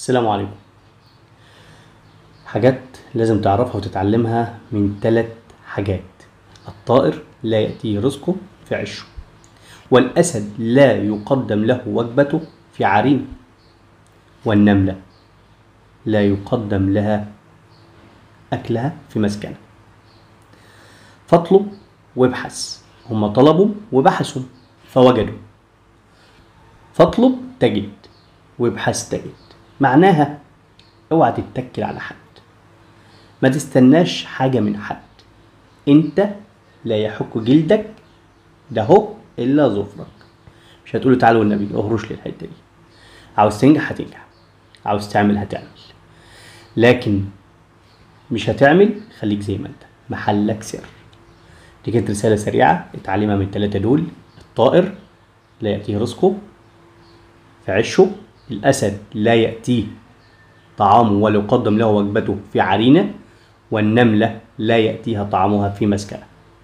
السلام عليكم حاجات لازم تعرفها وتتعلمها من ثلاث حاجات الطائر لا يأتيه رزقه في عشه والأسد لا يقدم له وجبته في عرينه والنملة لا يقدم لها أكلها في مسكنها فاطلب وابحث هم طلبوا وبحثوا فوجدوا فاطلب تجد وابحث تجد معناها اوعى تتكل على حد ما تستناش حاجة من حد انت لا يحك جلدك ده هو الا ظفرك مش هتقول له تعالى والنبي اهرش لي الحته دي عاوز تنجح هتنجح عاوز تعمل هتعمل لكن مش هتعمل خليك زي ما انت محلك سر دي كانت رسالة سريعة اتعلمها من التلاتة دول الطائر لا يأتيه رزقه في عشه الأسد لا يأتيه طعامه ولا يقدم له وجبته في عرينة والنملة لا يأتيها طعامها في مسكنة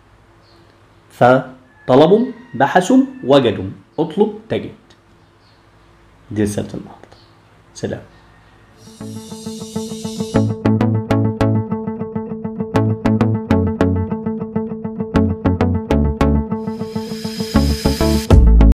فطلبوا بحثوا وجدوا اطلب تجد دي رسالة النهاردة سلام